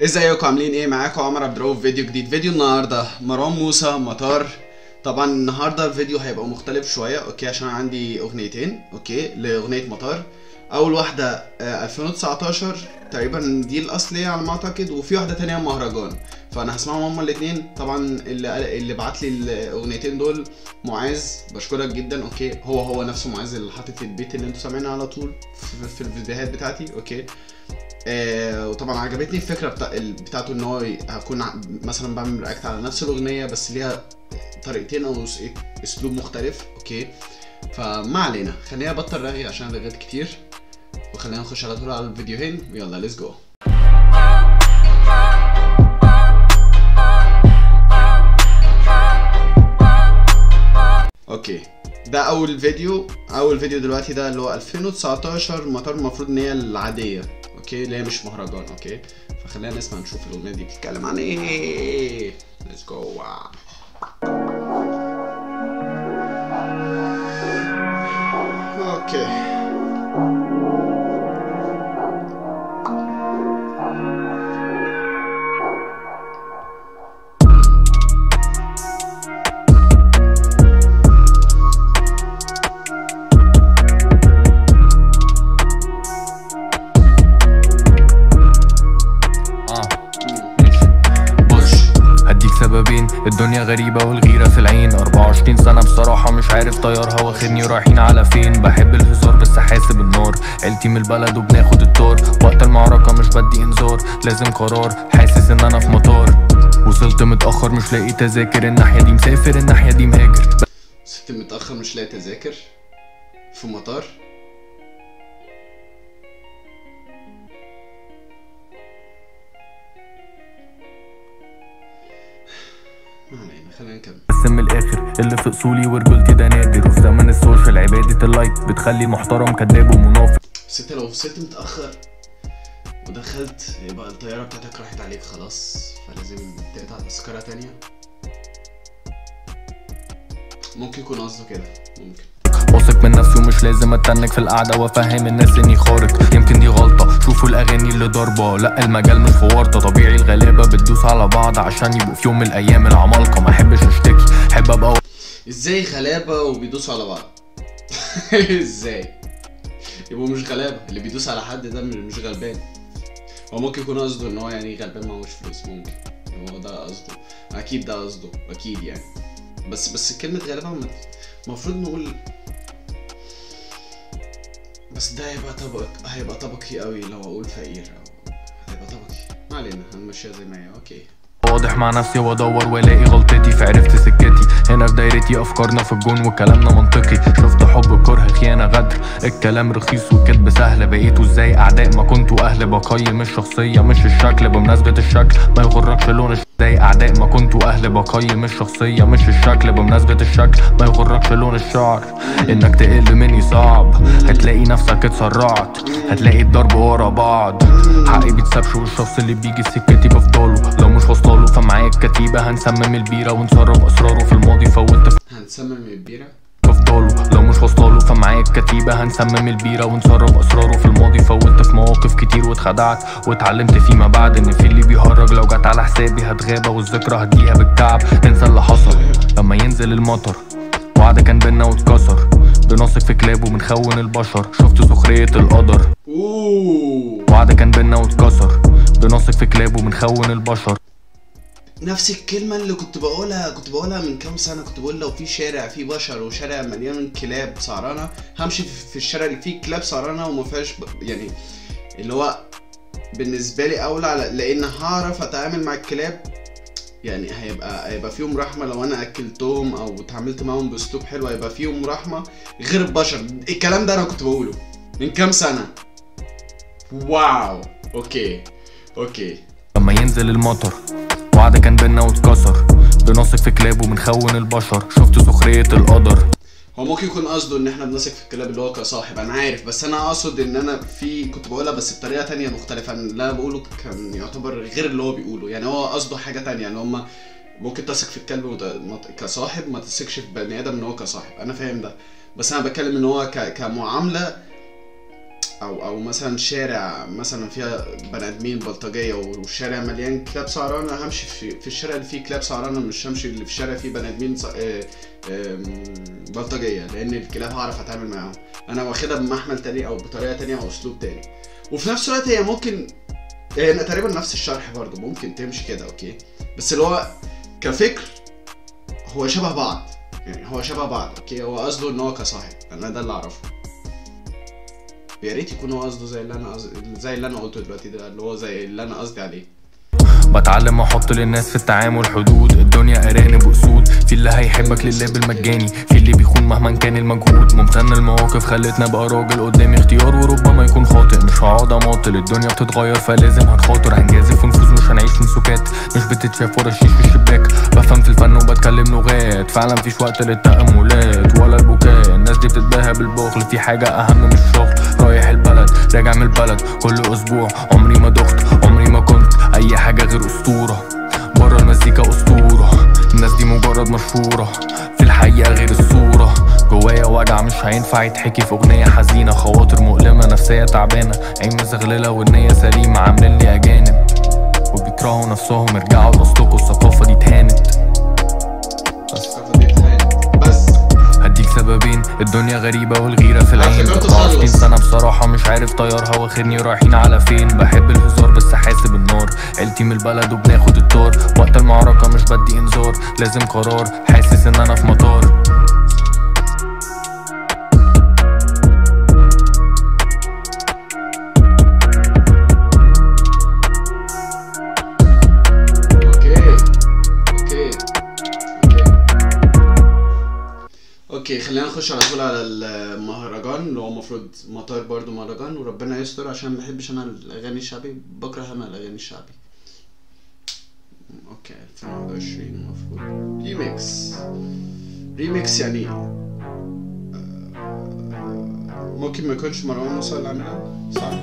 ازيكم عاملين ايه معاكم عمر عبد الرؤوف فيديو جديد فيديو النهارده مروان موسى مطار طبعا النهارده الفيديو هيبقى مختلف شويه اوكي عشان عندي اغنيتين اوكي لاغنيه مطار اول واحده آه، 2019 تقريبا دي الاصليه على ما اعتقد وفي واحده تانية مهرجان فانا هسمعهم هما الاثنين طبعا اللي اللي بعت لي الاغنيتين دول معاذ بشكرك جدا اوكي هو هو نفسه معاذ اللي حاطط البيت اللي انتوا سامعينه على طول في, في الفيديوهات بتاعتي اوكي آه وطبعا عجبتني الفكره بتاع ال- بتاعته ان هو ي- هكون ع- مثلا بعمل رياكت على نفس الاغنيه بس ليها طريقتين او أس- اسلوب مختلف اوكي فما علينا خلينا ابطل رغي عشان رغيت كتير وخلينا نخش على طول على الفيديوهين ويلا ليتس جو اوكي ده اول فيديو اول فيديو دلوقتي ده اللي هو 2019 مطار المفروض ان هي العاديه اوكي اللي هي مش مهرجان اوكي فخلينا نسمع نشوف الاغنيه دي بتتكلم عن ايه ليتس جو اوكي اه بص هديك سببين الدنيا غريبة والغيرة في العين 24 سنة بصراحة مش عارف طيارها واخدني رايحين على فين بحب الهزار بس حاسب النار عيلتي من البلد وبناخد الطار وقت المعركة مش بدي انذار لازم قرار حاسس ان انا في مطار وصلت متأخر مش لاقي تذاكر الناحية دي مسافر الناحية دي مهاجر ست متاخر مش لاقي تذاكر في مطار ما علينا خلينا نكمل بس من الاخر اللي في اصولي ورجولتي ده نادر وفي زمن السوشيال عبادة اللايك بتخلي المحترم كذاب ومنافق بس انت لو وصلت متأخر ودخلت يبقى الطيارة بتاعتك راحت عليك خلاص فلازم تقطع تذكرة تانية ممكن يكون قصده كده ممكن واثق من نفسي ومش لازم اتنك في القعدة وافهم الناس اني خارق يمكن دي غلطة شوفوا الاغاني اللي ضاربة لا المجال مش في ورطة طبيعي الغلابة بتدوس على بعض عشان يبقوا في يوم من الايام العمالقة ما احبش اشتكي احب ابقى ازاي غلابة وبيدوسوا على بعض ازاي يبقوا مش غلابة اللي بيدوس على حد ده مش مش غلبان هو ممكن يكون قصده ان هو يعني غلبان معهوش فلوس ممكن هو ده قصده اكيد ده قصده اكيد يعني بس بس كلمة غلابة ما- المفروض نقول بس ده هيبقى طبق هيبقى طبقي قوي لو اقول فقير او هيبقى طبقي ما علينا هنمشيها زي ما هي اوكي واضح مع نفسي وادور والاقي غلطتي فعرفت سكتي هنا في دايرتي افكارنا في الجون وكلامنا منطقي شفت حب كره خيانه غدر الكلام رخيص والكذب سهل بقيتوا ازاي اعداء ما كنتوا اهل بقيم الشخصيه مش الشكل بمناسبه الشكل ما يغركش لون الش- ازاي اعداء ما كنتوا اهل بقيم الشخصيه مش الشكل بمناسبه الشكل ما يغركش لون الشعر انك تقل مني صعب هتلاقي نفسك اتسرعت هتلاقي الضرب ورا بعض حقي بيتسابش والشخص اللي بيجي سكتي بفضله لو مش واصله فمعايا الكتيبه هنسمم البيره ونسرب اسراره في الماضي فوتت هنسمم البيرة بفضله لو مش واصله فمعايا الكتيبه هنسمم البيره ونسرب اسراره في الماضي فوتت في مواقف كتير واتخدعت واتعلمت فيما بعد ان في اللي بيهرج لو جت على حسابي هتغابى والذكرى هديها بالكعب ننسى اللي حصل لما ينزل المطر وعد كان بينا واتكسر بنثق في كلاب وبنخون البشر شفت سخريه القدر اوه وعد كان بينا واتكسر بنثق في كلاب وبنخون البشر نفس الكلمة اللي كنت بقولها كنت بقولها من كام سنة كنت بقول لو في شارع فيه بشر وشارع مليان كلاب سهرانة همشي في في الشارع اللي فيه كلاب سهرانة وما فيهاش ب... يعني اللي هو بالنسبة لي أولى على- لأن هعرف أتعامل مع الكلاب يعني هيبقى هيبقى فيهم رحمة لو أنا أكلتهم أو اتعاملت معاهم بأسلوب حلو هيبقى فيهم رحمة غير البشر الكلام ده أنا كنت بقوله من كام سنة واو أوكي أوكي لما ينزل المطر وعد كان بينا واتكسر بنثق في كلاب وبنخون البشر شفت سخريه القدر هو ممكن يكون قصده ان احنا بنثق في الكلاب اللي هو كصاحب انا عارف بس انا اقصد ان انا في كنت بقولها بس بطريقه تانية مختلفه عن اللي انا بقوله كان يعتبر غير اللي هو بيقوله يعني هو قصده حاجه تانية ان هما ممكن تثق في الكلب وت- مت- كصاحب ما تثقش في بني ادم ان هو كصاحب انا فاهم ده بس انا بتكلم ان هو ك... كمعامله او او مثلا شارع مثلا فيها بني ادمين بلطجيه والشارع مليان كلاب سهرانه انا همشي في, في الشارع اللي فيه كلاب سهرانه مش همشي اللي في الشارع فيه بني ادمين ص- آه، آم، بلطجيه لان الكلاب هعرف اتعامل معاهم انا واخدها بمحمل تاني او بطريقه تانية او اسلوب تاني وفي نفس الوقت هي ممكن هي تقريبا نفس الشرح برضه ممكن تمشي كده اوكي بس اللي هو كفكر هو شبه بعض يعني هو شبه بعض اوكي هو قصده ان هو كصاحب انا ده اللي اعرفه يا ريت يكون هو قصده زي اللي انا قصد... زي اللي انا قلته دلوقتي ده اللي هو زي اللي انا قصدي عليه بتعلم احط للناس في التعامل حدود الدنيا ارانب واسود في اللي هيحبك لله بالمجاني في اللي بيخون مهما كان المجهود ممتن المواقف خلتنا ابقى راجل قدامي اختيار وربما يكون خاطئ مش هقعد اماطل الدنيا بتتغير فلازم هنخاطر هنجازف ونفوز مش هنعيش من سكات مش بتتشاف ورا الشيش في الشباك بفهم في الفن وبتكلم لغات فعلا مفيش وقت للتأملات ولا البكاء الناس دي بتتباهى بالبخل في حاجة أهم من الشغل رايح البلد راجع من البلد كل أسبوع عمري ما دخت عمري ما كنت أي حاجة غير أسطورة بره المزيكا أسطورة الناس دي مجرد مشهورة في الحقيقة غير الصورة جوايا وجع مش هينفع يتحكي في أغنية حزينة خواطر مؤلمة نفسية تعبانة عين مزغللة والنية سليمة عاملين لي أجانب وبيكرهوا نفسهم ارجعوا لأصلكوا الثقافة دي اتهانت الثقافه دي اتهانت. بس هديك سببين الدنيا غريبة والغيرة في العين فكرت 24 أخلص. سنة بصراحة مش عارف طيارها واخدني رايحين على فين بحب الهزار بس حاسب النار عيلتي من البلد وبناخد الطار وقت المعركة مش بدي انذار لازم قرار حاسس ان انا في مطار اوكي اوكي اوكي اوكي خلينا نخش على طول على المهرجان اللي هو المفروض مطار برضو مهرجان وربنا يستر عشان ما بحبش انا الاغاني الشعبي بكره انا الاغاني الشعبي اوكي 2021 المفروض ريميكس ريميكس يعني آه، ممكن ما يكونش مروان موسى اللي عاملها صح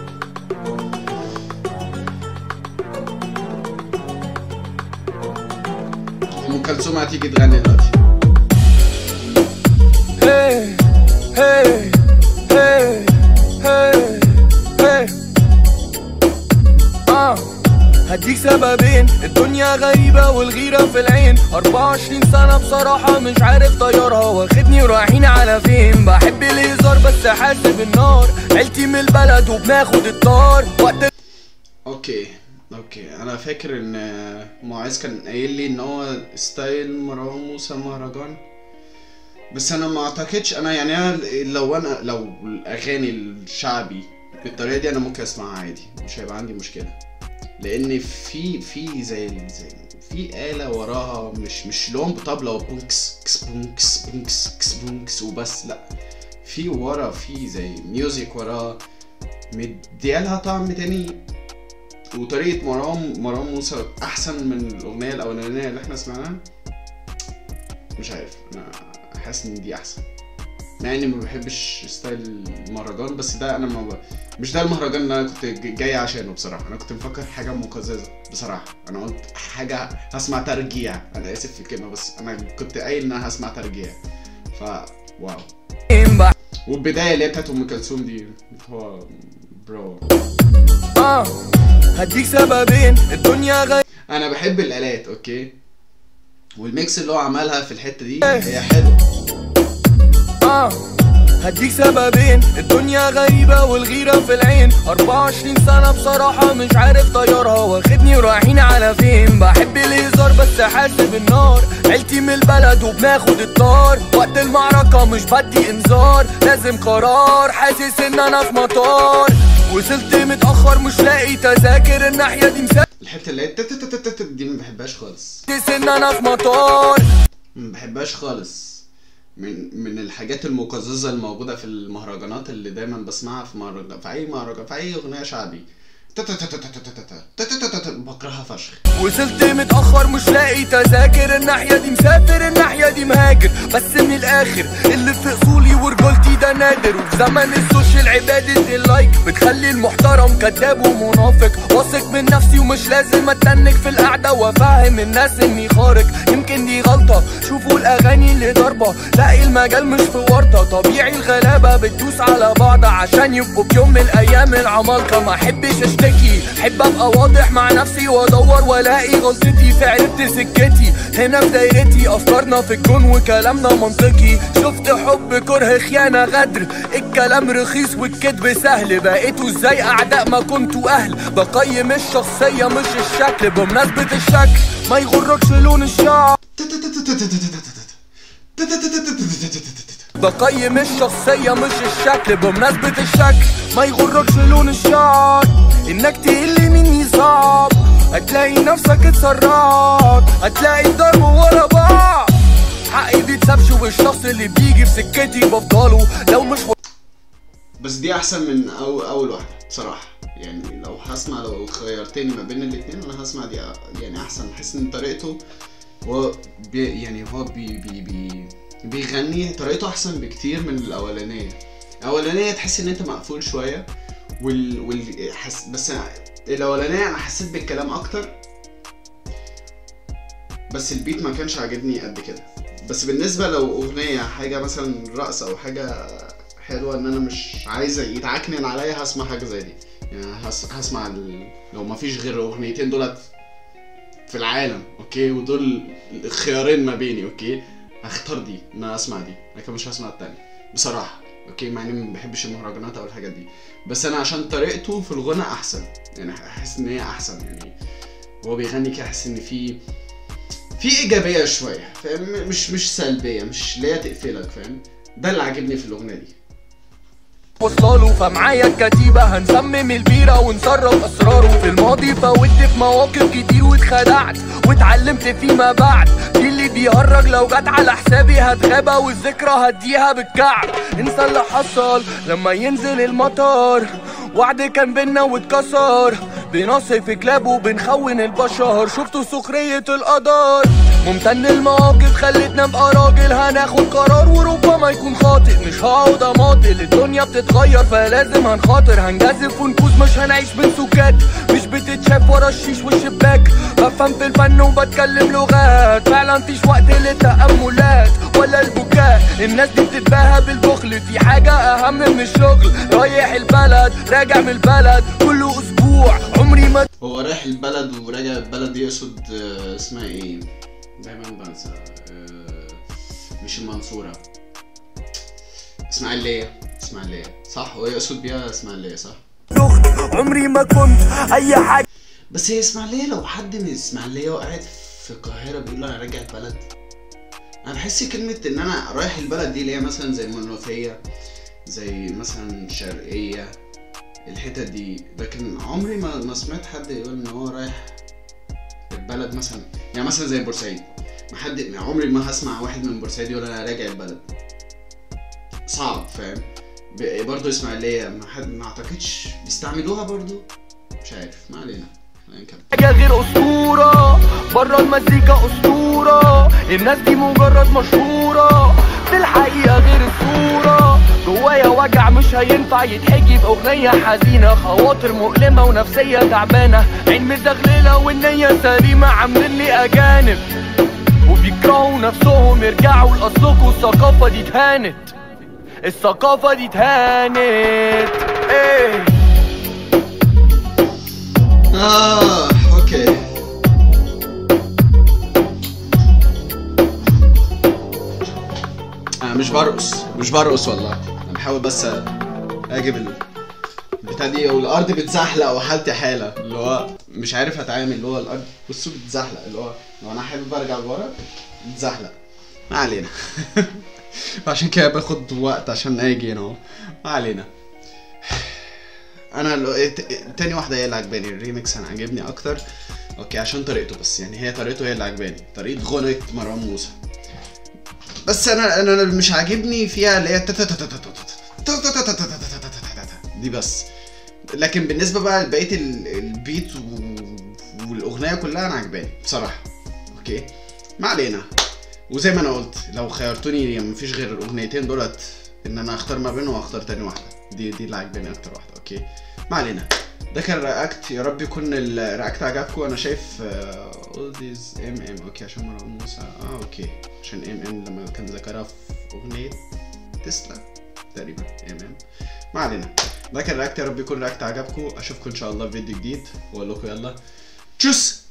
ام كلثوم هتيجي تغني دلوقتي Hey, hey, hey, hey, hey. آه هديك سببين الدنيا غريبة والغيرة في العين 24 سنة بصراحة مش عارف طيارها واخدني ورايحين على فين بحب الهزار بس حاسب النار عيلتي من البلد وبناخد الطار وقت اوكي اوكي انا فاكر ان معاذ كان قايل لي ان هو ستايل مروان موسى مهرجان بس انا ما اعتقدش انا يعني أنا لو انا لو الاغاني الشعبي بالطريقه دي انا ممكن اسمعها عادي مش هيبقى عندي مشكله لان في في زي زي في آلة وراها مش مش لون بطبلة وبونكس كس بونكس بونكس كس بونكس وبس لا في ورا في زي ميوزك وراها مديالها طعم تاني وطريقة مروان مروان موسى أحسن من الأغنية الأولانية اللي احنا سمعناها مش عارف أنا حاسس إن دي أحسن مع إني ما بحبش ستايل المهرجان بس ده أنا ما ب... مش ده المهرجان اللي أنا كنت ج- جاي عشانه بصراحة أنا كنت مفكر حاجة مقززة بصراحة أنا قلت حاجة هسمع ترجيع أنا آسف في الكلمة بس أنا كنت قايل إن أنا هسمع ترجيع ف واو والبداية اللي هي بتاعت أم كلثوم دي هو برو آه هديك سببين الدنيا غريبة انا بحب الالات اوكي والميكس اللي هو عملها في الحته دي هي حلوه آه هديك سببين الدنيا غريبة والغيرة في العين 24 سنة بصراحة مش عارف طيارها واخدني ورايحين على فين بحب الهزار بس حاسب النار عيلتي من البلد وبناخد الطار وقت المعركة مش بدي انذار لازم قرار حاسس ان انا في مطار وصلت متأخر مش لاقي تذاكر الناحية دي مسافر الحته اللي هي تت- تت- تت- تت دي ما بحبهاش خالص حاسس ان انا في مطار ما بحبهاش خالص من من الحاجات المقززه الموجوده في المهرجانات اللي دايما بسمعها في مهرجان في اي مهرجان في اي اغنيه شعبي بكرهها فشخ وصلت متأخر مش لاقي تذاكر الناحية دي مسافر الناحية دي مهاجر بس من الآخر اللي في أصولي ورجولتي ده نادر وفي زمن السوشيال عبادة اللايك بتخلي المحترم كذاب ومنافق واثق من نفسي ومش لازم اتنك في القعدة وافهم الناس اني خارق يمكن دي غلطة شوفوا الأغاني اللي ضربة لاقي المجال مش في ورطة طبيعي الغلابة بتدوس على بعض عشان يبقوا في يوم من الأيام العمالقة ما احبش اشتكي احب ابقى واضح مع نفسي وادور والاقي غلطتي في عرفت سكتي هنا في دايرتي افكارنا في الكون وكلامنا منطقي شفت حب كره خيانه غدر الكلام رخيص والكذب سهل بقيتوا ازاي اعداء ما كنتوا اهل بقيم الشخصيه مش الشكل بمناسبه الشكل ما يغركش لون الشعر بقيم الشخصية مش الشكل بمناسبة الشكل ما يغركش لون الشعر انك تقل مني صعب هتلاقي نفسك اتسرعت هتلاقي الضرب ورا بعض حقي بيتسابش والشخص اللي بيجي في سكتي بفضله لو مش بس دي احسن من أو اول واحده بصراحه يعني لو هسمع لو خيرتني ما بين الاتنين انا هسمع دي أ- يعني احسن بحس ان طريقته هو بي يعني هو بي بي بي بيغني طريقته احسن بكتير من الاولانيه الاولانيه تحس ان انت مقفول شويه وال, وال حس بس أنا- الاولانيه انا حسيت بالكلام اكتر بس البيت ما كانش عاجبني قد كده بس بالنسبه لو اغنيه حاجه مثلا رقص او حاجه حلوه ان انا مش عايز يتعكنن عليا هسمع حاجه زي دي يعني هس... هسمع ال... لو ما فيش غير اغنيتين دولت في العالم اوكي ودول الخيارين ما بيني اوكي هختار دي ان انا اسمع دي لكن مش هسمع التانية بصراحه اوكي مع اني ما بحبش المهرجانات او الحاجات دي بس انا عشان طريقته في الغنى احسن يعني احس ان هي احسن يعني هو بيغني كده احس ان في في ايجابيه شويه فاهم مش مش سلبيه مش اللي هي تقفلك فاهم ده اللي عاجبني في الاغنيه دي وصلاله فمعايا الكتيبة هنسمم البيرة ونسرب أسراره في الماضي فوت في مواقف كتير واتخدعت واتعلمت فيما بعد في اللي بيهرج لو جت على حسابي هتغابة والذكرى هديها بالكعب انسى اللي حصل لما ينزل المطر وعد كان بينا واتكسر بنصف كلاب وبنخون البشر شفتوا سخرية القدر ممتن المواقف خلتنا ابقى راجل هناخد قرار وربما يكون خاطئ مش هقعد اماطل الدنيا بتتغير فلازم هنخاطر هنجازف ونفوز مش هنعيش من سكات مش بتتشاف ورا الشيش والشباك بفهم في الفن وبتكلم لغات فعلا فيش وقت للتأملات ولا البكاء الناس دي بتتباهى بالبخل في حاجة أهم من الشغل رايح البلد راجع من البلد كل أسبوع عمري ما هو رايح البلد وراجع البلد يقصد آه، اسمها ايه دايما بنسى آه، مش المنصورة اسماعيلية اسماعيلية صح هو يقصد بيها اسماعيلية صح دخت عمري ما كنت أي حاجة بس هي اسماعيلية لو حد من اسماعيلية وقاعد في القاهرة بيقول له انا راجع البلد انا بحس كلمة ان انا رايح البلد دي اللي هي مثلا زي المنوفية زي مثلا شرقية الحتت دي لكن عمري ما ما سمعت حد يقول ان هو رايح البلد مثلا يعني مثلا زي بورسعيد ما حد عمري ما هسمع واحد من بورسعيد يقول انا راجع البلد صعب فاهم ب- برضه اسماعيلية ما حد ما اعتقدش بيستعملوها برضه مش عارف ما علينا خلينا نكمل حاجة غير أسطورة بره المزيكا أسطورة الناس دي مجرد مشهورة في الحقيقة غير الصورة جوايا وجع مش هينفع يتحكي في أغنية حزينة خواطر مؤلمة ونفسية تعبانة عين مزغللة والنية سليمة عاملين لي أجانب وبيكرهوا نفسهم يرجعوا لأصلكوا الثقافة دي اتهانت الثقافة دي اتهانت ايه اه اوكي انا مش برقص مش برقص والله انا بحاول بس اجيب ال- البتاع دي والارض بتزحلق وحالتي حاله اللي هو مش عارف اتعامل اللي هو الارض بصوا بتزحلق اللي هو لو انا حابب ارجع لورا بتزحلق ما علينا عشان كده باخد وقت عشان اجي هنا اهو ما علينا انا ال- الت- تاني واحده هي اللي عجباني الريمكس انا عجبني اكتر اوكي عشان طريقته بس يعني هي طريقته هي اللي عجباني طريقه غنى مروان موسى بس انا انا أنا مش عاجبني فيها اللي هي دي بس لكن بالنسبه بقى لبقيه ال- البيت و- والاغنيه كلها انا عجباني بصراحه اوكي ما علينا وزي ما انا قلت لو خيرتوني يعني مفيش غير الاغنيتين دولت ان انا اختار ما بينهم واختار تاني واحده دي دي اللي عجباني اكتر واحده اوكي ما علينا ده كان رياكت يا رب يكون الرياكت عجبكم انا شايف اول ذيز ام ام اوكي عشان مروان موسى اه اوكي عشان ام ام لما كان ذكرها في اغنيه تسلا تقريبا ام ام ما علينا ده كان رياكت يا رب يكون رياكت عجبكم اشوفكم ان شاء الله في فيديو جديد واقول لكم يلا تشوس